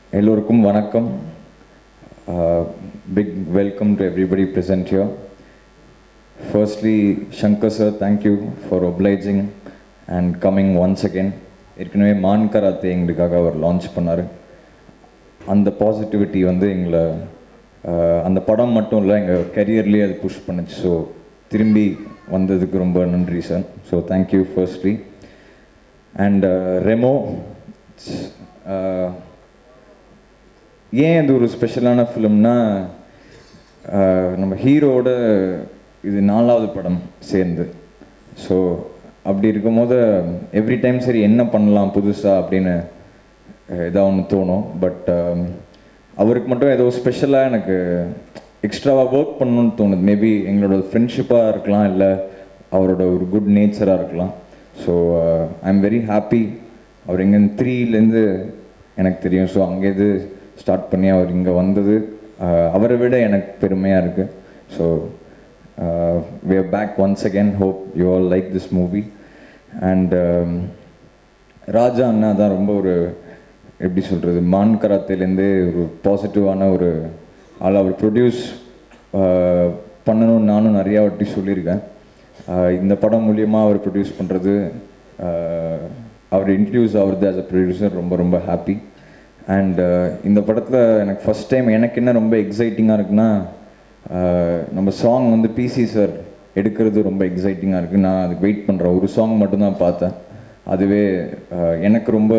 எல்லோருக்கும் வணக்கம் big welcome to everybody present here firstly Shankar sir thank you for obliging and coming once again ஏற்கனவே மான் karate எங்களுக்காக அவர் launch பண்ணார் அந்த பாசிட்டிவிட்டி வந்து எங்களை ஆஹ், அந்த படம் மட்டும் இல்லை எங்கள் கரியர்லேயே அது புஷ் பண்ணுச்சு ஸோ திரும்பி வந்ததுக்கு ரொம்ப நன்றி sir so thank you firstly and Remo ஏன் இது ஒரு ஸ்பெஷலான ஃபிலிம்னா நம்ம ஹீரோட இது நாலாவது படம் சேர்ந்து ஸோ அப்படி இருக்கும்போது எவ்ரி டைம் சரி என்ன பண்ணலாம் புதுசாக அப்படின்னு ஏதாவது ஒன்று தோணும் பட் அவருக்கு மட்டும் ஏதோ ஸ்பெஷலாக எனக்கு எக்ஸ்ட்ராவாக ஒர்க் பண்ணணும்னு தோணுது மேபி எங்களோட ஃப்ரெண்ட்ஷிப்பாக இருக்கலாம் இல்லை அவரோட ஒரு குட் நேச்சராக இருக்கலாம் so I am very happy அவர் எங்கே த்ரீலேருந்து எனக்கு தெரியும் ஸோ அங்கேருந்து ஸ்டார்ட் பண்ணி அவர் இங்கே வந்தது uh, அவரை விட எனக்கு பெருமையாக இருக்குது so we are back once again hope you all like this movie and Raja அண்ணா தான் ரொம்ப ஒரு எப்படி சொல்கிறது மான் கராத்தேலேருந்து ஒரு பாசிட்டிவான ஒரு ஆள் அவர் ப்ரொடியூஸ் பண்ணணும்னு நானும் நிறையா வாட்டி சொல்லியிருக்கேன் ஆஹ் இந்த படம் மூலியமாக அவர் ப்ரொடியூஸ் பண்ணுறது அவர் இன்ட்ரடியூஸ் ஆகுறது ஆஸ் அ ப்ரொடியூசர் ரொம்ப ரொம்ப ஹாப்பி அண்ட் இந்த படத்தில் எனக்கு ஃபஸ்ட் டைம் எனக்கு என்ன ரொம்ப எக்ஸைட்டிங்காக இருக்குன்னா ஆஹ் நம்ம சாங் வந்து பிசி சார் எடுக்கிறது ரொம்ப எக்ஸைட்டிங்காக இருக்குது நான் அதுக்கு வெயிட் பண்ணுறேன் ஒரு சாங் மட்டும்தான் பார்த்தேன் அதுவே ஆஹ் எனக்கு ரொம்ப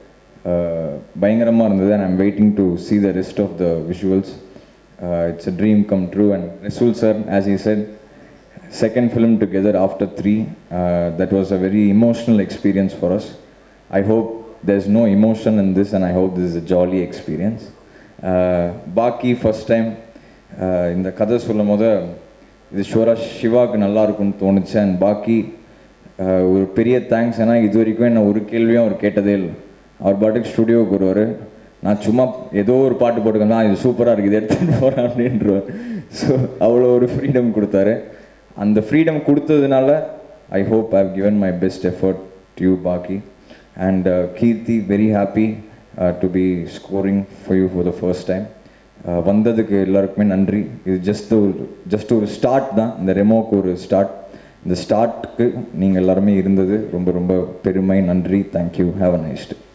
பயங்கரமாக இருந்தது and I'm waiting to see the rest of the visuals it's a dream come true and Rasool sir as he said second film together after three. Uh, that was a very emotional experience for us. I hope there's no emotion in this, and I hope this is a jolly experience. Uh, Bakki first time இந்த கதை சொல்லும் போது இது ஷுவராக சிவாவுக்கு நல்லா இருக்கும்னு தோணுச்சு and பாக்கி uh, ஒரு பெரிய தேங்க்ஸ் ஏன்னா இது வரைக்கும் என்ன ஒரு கேள்வியும் அவர் கேட்டதே இல்லை அவர் பாட்டுக்கு ஸ்டுடியோவுக்கு வருவார் நான் சும்மா ஏதோ ஒரு பாட்டு போட்டுக்கேன் இது சூப்பராக இருக்குது இது எடுத்துகிட்டு போகிறேன் அப்படின்றவர் ஸோ அவ்வளோ ஒரு ஃப்ரீடம் கொடுத்தாரு அந்த ஃப்ரீடம் கொடுத்ததுனால I hope I have given my best effort to you Bakki and Keerthi very happy to be scoring for you for the first time வந்ததுக்கு எல்லாருக்குமே நன்றி இது ஜஸ்ட் ஒரு ஜஸ்ட் ஒரு ஸ்டார்ட் தான் இந்த ரெமோக்கு ஒரு ஸ்டார்ட் இந்த ஸ்டார்ட்க்கு நீங்கள் எல்லாருமே இருந்தது ரொம்ப ரொம்ப பெருமை நன்றி தேங்க்யூ ஹாவ் அ நைஸ்ட்